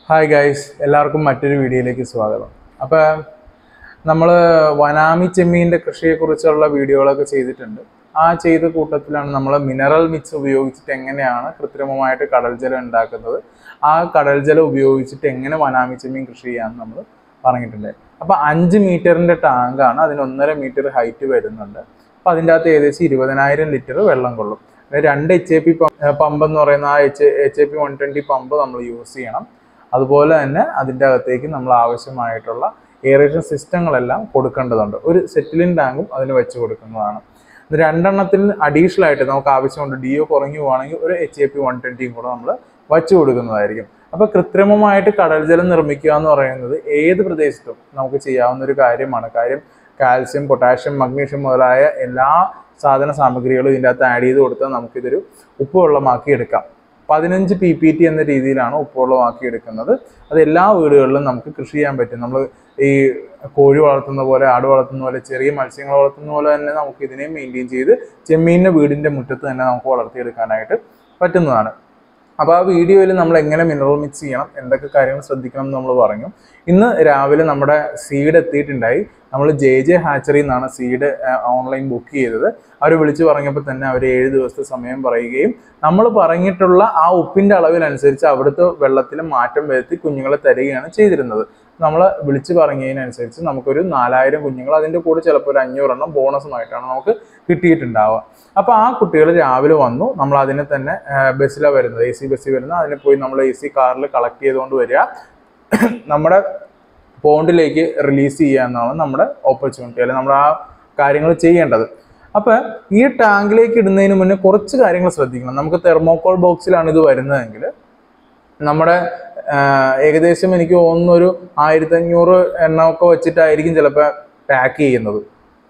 hi guys എല്ലാവർക്കും മറ്റൊരു വീഡിയോയിലേക്ക് സ്വാഗതം അപ്പോൾ നമ്മൾ വനാമി ചെമ്മീൻ്റെ കൃഷിയെക്കുറിച്ചുള്ള വീഡിയോകളൊക്കെ ചെയ്തിട്ടുണ്ട് ആ ചെയ്ത കൂട്ടത്തിലാണ് നമ്മൾ മിനറൽ മിക്സ് ഉപയോഗിച്ചിട്ട് എങ്ങനെയാണ് കൃത്രിമമായിട്ട് കടൽ ജലം ഉണ്ടാക്കുന്നത് ആ കടൽ ജലം ഉപയോഗിച്ചിട്ട് എങ്ങനെ വനാമി ചെമ്മീൻ കൃഷി ചെയ്യാമെന്ന് നമ്മൾ പറഞ്ഞിട്ടുണ്ട് അപ്പോൾ അഞ്ച് മീറ്ററിൻ്റെ ടാങ്കാണ് അതിന് ഒന്നര മീറ്റർ ഹൈറ്റ് വരുന്നുണ്ട് അപ്പോൾ അതിൻ്റെ അകത്ത് ഏകദേശം ഇരുപതിനായിരം ലിറ്റർ വെള്ളം കൊള്ളും പിന്നെ രണ്ട് എച്ച് എ പി പമ്പ് എന്ന് പറയുന്ന ആ H H A P one twenty pump നമ്മൾ യൂസ് ചെയ്യണം അതുപോലെ തന്നെ അതിൻ്റെ അകത്തേക്ക് നമ്മൾ ആവശ്യമായിട്ടുള്ള എയറേഷൻ സിസ്റ്റങ്ങളെല്ലാം കൊടുക്കേണ്ടതുണ്ട് ഒരു സെറ്റിലിൻ ടാങ്കും അതിന് വെച്ച് കൊടുക്കുന്നതാണ് ഇത് രണ്ടെണ്ണത്തിൽ അഡീഷണൽ ആയിട്ട് നമുക്ക് ആവശ്യമുണ്ട് ഡി ഒ കുറഞ്ഞു പോവുകയാണെങ്കിൽ ഒരു എച്ച് എ പി വൺ ട്വൻറ്റിയും കൂടെ നമ്മൾ വച്ചു കൊടുക്കുന്നതായിരിക്കും അപ്പോൾ കൃത്രിമമായിട്ട് കടൽ ജലം നിർമ്മിക്കുക എന്ന് പറയുന്നത് ഏത് പ്രദേശത്തും നമുക്ക് ചെയ്യാവുന്ന ഒരു കാര്യമാണ് കാര്യം കാൽസ്യം പൊട്ടാഷ്യം മഗ്നീഷ്യം മുതലായ എല്ലാ സാധന സാമഗ്രികളും ഇതിൻ്റെ അകത്ത് ആഡ് ചെയ്ത് കൊടുത്താൽ നമുക്കിതൊരു ഉപ്പുവെള്ളമാക്കി എടുക്കാം പതിനഞ്ച് പി പി ടി എന്ന രീതിയിലാണ് ഉപ്പുവെള്ളമാക്കി എടുക്കുന്നത് അത് എല്ലാ വീടുകളിലും നമുക്ക് കൃഷി ചെയ്യാൻ പറ്റും നമ്മൾ ഈ കോഴി വളർത്തുന്ന പോലെ ആട് വളർത്തുന്ന പോലെ ചെറിയ മത്സ്യങ്ങൾ വളർത്തുന്ന പോലെ തന്നെ നമുക്ക് ഇതിനെ മെയിൻറ്റെയിൻ ചെയ്ത് ചെമ്മീനിനെ വീടിൻ്റെ മുറ്റത്ത് തന്നെ നമുക്ക് വളർത്തിയെടുക്കാനായിട്ട് പറ്റുന്നതാണ് അപ്പോൾ ആ വീഡിയോയിൽ നമ്മൾ എങ്ങനെ മിനറൽ മിക്സ് ചെയ്യണം എന്തൊക്കെ കാര്യങ്ങൾ ശ്രദ്ധിക്കണം എന്ന് നമ്മൾ പറഞ്ഞു ഇന്ന് രാവിലെ നമ്മുടെ സീഡ് എത്തിയിട്ടുണ്ടായി നമ്മൾ ജെ ജെ ഹാച്ചറിയിൽ നിന്നാണ് സീഡ് ഓൺലൈൻ ബുക്ക് ചെയ്തത് അവർ വിളിച്ചു പറഞ്ഞപ്പോൾ തന്നെ അവർ ഏഴ് ദിവസത്തെ സമയം പറയുകയും നമ്മൾ പറഞ്ഞിട്ടുള്ള ആ ഉപ്പിൻ്റെ അളവിനനുസരിച്ച് അവിടുത്തെ വെള്ളത്തിൽ മാറ്റം വരുത്തി കുഞ്ഞുങ്ങളെ തരികയാണ് ചെയ്തിരുന്നത് നമ്മൾ വിളിച്ചു പറഞ്ഞതിനനുസരിച്ച് നമുക്കൊരു നാലായിരം കുഞ്ഞുങ്ങൾ അതിൻ്റെ കൂടെ ചിലപ്പോൾ ഒരു അഞ്ഞൂറെണ്ണം ബോണസുമായിട്ടാണ് നമുക്ക് കിട്ടിയിട്ടുണ്ടാവുക അപ്പോൾ ആ കുട്ടികൾ രാവിലെ വന്നു നമ്മൾ അതിനെ തന്നെ ബസ്സിലാണ് വരുന്നത് എ സി ബസ്സിൽ വരുന്നത് അതിനെ പോയി നമ്മൾ എ സി കാറിൽ കളക്ട് ചെയ്തുകൊണ്ട് വരിക നമ്മുടെ പോണ്ടിലേക്ക് റിലീസ് ചെയ്യുക എന്നാണ് നമ്മുടെ ഓപ്പർച്യൂണിറ്റി അല്ലെങ്കിൽ നമ്മൾ ആ കാര്യങ്ങൾ ചെയ്യേണ്ടത് അപ്പോൾ ഈ ടാങ്കിലേക്ക് ഇടുന്നതിന് മുന്നേ കുറച്ച് കാര്യങ്ങൾ ശ്രദ്ധിക്കണം നമുക്ക് തെർമോക്കോൾ ബോക്സിലാണ് ഇത് വരുന്നതെങ്കിൽ നമ്മുടെ ആഹ്, ഏകദേശം എനിക്ക് തോന്നുന്നു ഒരു ആയിരത്തി അഞ്ഞൂറ് എണ്ണമൊക്കെ വെച്ചിട്ടായിരിക്കും ചിലപ്പോൾ പാക്ക് ചെയ്യുന്നത്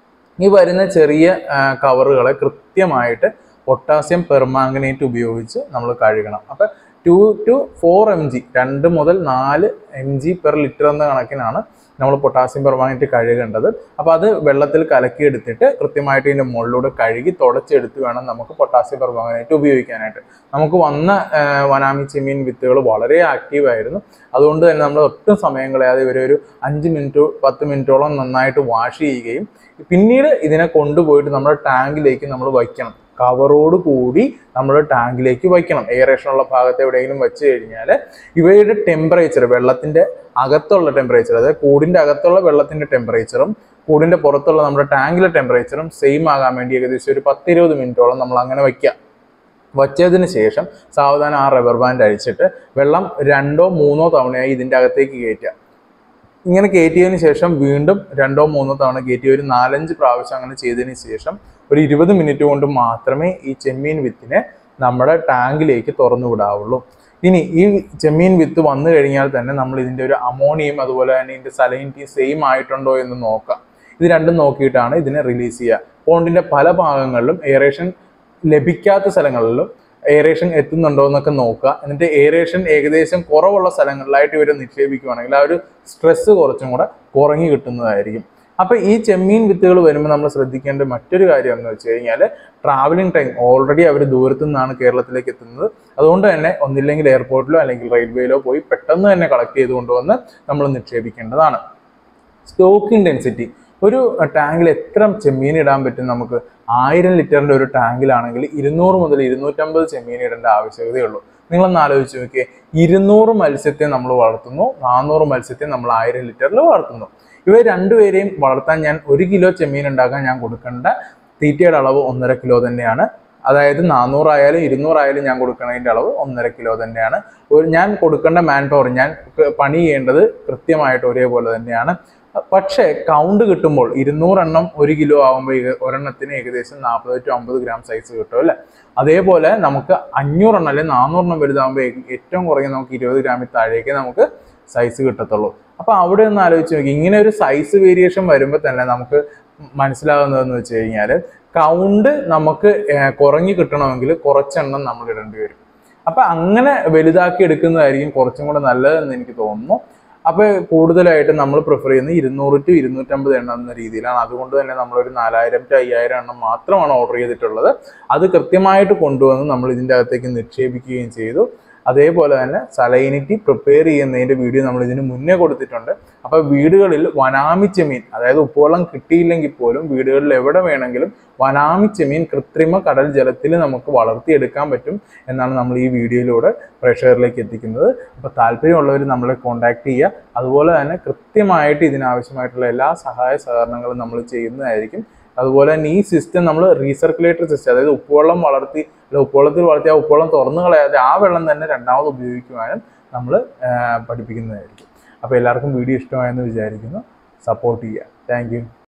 ഈ വരുന്ന ചെറിയ കവറുകളെ കൃത്യമായിട്ട് പൊട്ടാസ്യം പെർമാംഗനേറ്റ് ഉപയോഗിച്ച് നമ്മൾ കഴുകണം അപ്പം two to four M G രണ്ട് മുതൽ നാല് എം ജി പെർ ലിറ്റർ എന്ന കണക്കിനാണ് നമ്മൾ പൊട്ടാസ്യം പെർമാംഗനേറ്റ് കഴുകേണ്ടത് അപ്പോൾ അത് വെള്ളത്തിൽ കലക്കിയെടുത്തിട്ട് കൃത്യമായിട്ട് ഇതിൻ്റെ മുകളിലൂടെ കഴുകി തുടച്ചെടുത്ത് വേണം നമുക്ക് പൊട്ടാസ്യം പെർമാംഗനേറ്റ് ഉപയോഗിക്കാനായിട്ട് നമുക്ക് വന്ന ആ, വനാമി ചെമ്മീൻ വിത്തുകൾ വളരെ ആക്റ്റീവായിരുന്നു അതുകൊണ്ട് തന്നെ നമ്മൾ ഒട്ടും സമയം കളയാതെ ഇവരെ ഒരു അഞ്ച് മിനിറ്റ് പത്ത് മിനിറ്റോളം നന്നായിട്ട് വാഷ് ചെയ്യുകയും പിന്നീട് ഇതിനെ കൊണ്ടുപോയിട്ട് നമ്മുടെ ടാങ്കിലേക്ക് നമ്മൾ വയ്ക്കണം കവറോട് കൂടി നമ്മൾ ടാങ്കിലേക്ക് വയ്ക്കണം എയറേഷൻ ഉള്ള ഭാഗത്ത് എവിടെയെങ്കിലും വെച്ച് കഴിഞ്ഞാൽ ഇവയുടെ ടെമ്പറേച്ചർ വെള്ളത്തിൻ്റെ അകത്തുള്ള ടെമ്പറേച്ചർ അതായത് കൂടിൻ്റെ അകത്തുള്ള വെള്ളത്തിൻ്റെ ടെമ്പറേച്ചറും കൂടിൻ്റെ പുറത്തുള്ള നമ്മുടെ ടാങ്കിലെ ടെമ്പറേച്ചറും സെയിം ആകാൻ വേണ്ടി ഏകദേശം ഒരു പത്തിരുപത് മിനിറ്റോളം നമ്മൾ അങ്ങനെ വയ്ക്കുക വച്ചതിന് ശേഷം സാവധാനം ആ റബ്ബർ ബാൻഡ് അഴിച്ചിട്ട് വെള്ളം രണ്ടോ മൂന്നോ തവണയായി ഇതിൻ്റെ അകത്തേക്ക് കയറ്റുക ഇങ്ങനെ കയറ്റിയതിന് ശേഷം വീണ്ടും രണ്ടോ മൂന്നോ തവണ കയറ്റി ഒരു നാലഞ്ച് പ്രാവശ്യം അങ്ങനെ ചെയ്തതിന് ശേഷം ഒരു ഇരുപത് മിനിറ്റ് കൊണ്ട് മാത്രമേ ഈ ചെമ്മീൻ വിത്തിനെ നമ്മുടെ ടാങ്കിലേക്ക് തുറന്നു വിടാവുള്ളൂ ഇനി ഈ ചെമ്മീൻ വിത്ത് വന്നു കഴിഞ്ഞാൽ തന്നെ നമ്മൾ ഇതിൻ്റെ ഒരു അമോണിയം അതുപോലെ തന്നെ ഇതിൻ്റെ സലൈനിറ്റി സെയിം ആയിട്ടുണ്ടോ എന്ന് നോക്കാം ഇത് രണ്ടും നോക്കിയിട്ടാണ് ഇതിനെ റിലീസ് ചെയ്യുക പോണ്ടിൻ്റെ പല ഭാഗങ്ങളിലും എയറേഷൻ ലഭിക്കാത്ത സ്ഥലങ്ങളിലും എയറേഷൻ എത്തുന്നുണ്ടോ എന്നൊക്കെ നോക്കുക എന്നിട്ട് എയറേഷൻ ഏകദേശം കുറവുള്ള സ്ഥലങ്ങളിലായിട്ട് ഇവരെ നിക്ഷേപിക്കുകയാണെങ്കിൽ ആ ഒരു സ്ട്രെസ് കുറച്ചും കൂടെ കുറഞ്ഞു കിട്ടുന്നതായിരിക്കും അപ്പോൾ ഈ ചെമ്മീൻ വിത്തുകൾ വരുമ്പോൾ നമ്മൾ ശ്രദ്ധിക്കേണ്ട മറ്റൊരു കാര്യം എന്ന് വെച്ച് കഴിഞ്ഞാൽ ട്രാവലിംഗ് ടൈം ഓൾറെഡി അവർ ദൂരത്തു നിന്നാണ് കേരളത്തിലേക്ക് എത്തുന്നത് അതുകൊണ്ട് തന്നെ ഒന്നില്ലെങ്കിൽ എയർപോർട്ടിലോ അല്ലെങ്കിൽ റെയിൽവേയിലോ പോയി പെട്ടെന്ന് തന്നെ കളക്ട് ചെയ്ത് കൊണ്ടുവന്ന് നമ്മൾ നിക്ഷേപിക്കേണ്ടതാണ് സ്റ്റോക്കിംഗ് ഡെൻസിറ്റി ഒരു ടാങ്കിൽ എത്ര ചെമ്മീൻ ഇടാൻ പറ്റും നമുക്ക് ആയിരം ലിറ്ററിന്റെ ഒരു ടാങ്കിലാണെങ്കിൽ ഇരുന്നൂറ് മുതൽ ഇരുന്നൂറ്റമ്പത് ചെമ്മീൻ ഇടേണ്ട ആവശ്യകതയുള്ളൂ നിങ്ങളൊന്ന് ആലോചിച്ച് നോക്കിയേ ഇരുന്നൂറ് മത്സ്യത്തെ നമ്മൾ വളർത്തുന്നു നാനൂറ് മത്സ്യത്തെ നമ്മൾ ആയിരം ലിറ്ററിൽ വളർത്തുന്നു ഇവ രണ്ടുപേരെയും വളർത്താൻ ഞാൻ ഒരു കിലോ ചെമ്മീൻ ഉണ്ടാക്കാൻ ഞാൻ കൊടുക്കേണ്ട തീറ്റയുടെ അളവ് ഒന്നര കിലോ തന്നെയാണ് അതായത് നാനൂറായാലും ഇരുന്നൂറായാലും ഞാൻ കൊടുക്കുന്നതിൻ്റെ അളവ് ഒന്നര കിലോ തന്നെയാണ് ഒരു ഞാൻ കൊടുക്കേണ്ട മാൻ പവർ ഞാൻ പണി ചെയ്യേണ്ടത് കൃത്യമായിട്ട് ഒരേപോലെ തന്നെയാണ് പക്ഷേ കൗണ്ട് കിട്ടുമ്പോൾ ഇരുന്നൂറെണ്ണം ഒരു കിലോ ആകുമ്പോൾ ഏക- ഒരെണ്ണത്തിന് ഏകദേശം നാൽപ്പത് ടു അമ്പത് ഗ്രാം സൈസ് കിട്ടും അല്ലേ അതേപോലെ നമുക്ക് അഞ്ഞൂറെണ്ണം അല്ലെങ്കിൽ നാനൂറെണ്ണം വലുതാകുമ്പോൾ ഏ- ഏറ്റവും കുറഞ്ഞ നമുക്ക് ഇരുപത് ഗ്രാമിൽ താഴേക്ക് നമുക്ക് സൈസ് കിട്ടത്തുള്ളൂ അപ്പോൾ അവിടെ ഒന്ന് ആലോചിച്ച് നോക്കി ഇങ്ങനെ ഒരു സൈസ് വേരിയേഷൻ വരുമ്പോൾ തന്നെ നമുക്ക് മനസ്സിലാകുന്നതെന്ന് വെച്ച് കഴിഞ്ഞാൽ കൗണ്ട് നമുക്ക് ഏർ കുറഞ്ഞു കിട്ടണമെങ്കിൽ കുറച്ചെണ്ണം നമ്മൾ ഇടേണ്ടി വരും അപ്പം അങ്ങനെ വലുതാക്കി എടുക്കുന്നതായിരിക്കും കുറച്ചും കൂടെ നല്ലതെന്ന് എനിക്ക് തോന്നുന്നു അപ്പോൾ കൂടുതലായിട്ട് നമ്മൾ പ്രിഫർ ചെയ്യുന്നത് ഇരുന്നൂറ് ടു ഇരുന്നൂറ്റമ്പത് എണ്ണം എന്ന രീതിയിലാണ് അതുകൊണ്ട് തന്നെ നമ്മളൊരു നാലായിരം ടു അയ്യായിരം എണ്ണം മാത്രമാണ് ഓർഡർ ചെയ്തിട്ടുള്ളത് അത് കൃത്യമായിട്ട് കൊണ്ടുവന്ന് നമ്മൾ ഇതിൻ്റെ അകത്തേക്ക് നിക്ഷേപിക്കുകയും ചെയ്തു അതേപോലെ തന്നെ സലൈനിറ്റി പ്രിപ്പയർ ചെയ്യുന്നതിൻ്റെ വീഡിയോ നമ്മൾ ഇതിന് മുന്നേ കൊടുത്തിട്ടുണ്ട് അപ്പോൾ വീടുകളിൽ വനാമി ചെമീൻ അതായത് ഉപ്പുവെള്ളം കിട്ടിയില്ലെങ്കിൽ പോലും വീടുകളിൽ എവിടെ വേണമെങ്കിലും വനാമി ചെമീൻ കൃത്രിമ കടൽ ജലത്തിൽ നമുക്ക് വളർത്തിയെടുക്കാൻ പറ്റും എന്നാണ് നമ്മൾ ഈ വീഡിയോയിലൂടെ പ്രേക്ഷകരിലേക്ക് എത്തിക്കുന്നത് അപ്പോൾ താല്പര്യമുള്ളവർ നമ്മളെ കോൺടാക്ട് ചെയ്യുക അതുപോലെ തന്നെ കൃത്യമായിട്ട് ഇതിനാവശ്യമായിട്ടുള്ള എല്ലാ സഹായ സഹകരണങ്ങളും നമ്മൾ ചെയ്യുന്നതായിരിക്കും അതുപോലെ തന്നെ ഈ സിസ്റ്റം നമ്മൾ റീസർക്കുലേറ്റർ സിസ്റ്റം അതായത് ഉപ്പുവെള്ളം വളർത്തി അല്ല ഉപ്പുവെള്ളത്തിൽ വളർത്തി ആ ഉപ്പുവെള്ളം തുറന്നു കളയാതെ ആ വെള്ളം തന്നെ രണ്ടാമത് ഉപയോഗിക്കുവാനും നമ്മൾ പഠിപ്പിക്കുന്നതായിരിക്കും അപ്പോൾ എല്ലാവർക്കും വീഡിയോ ഇഷ്ടമായെന്ന് വിചാരിക്കുന്നു സപ്പോർട്ട് ചെയ്യുക താങ്ക്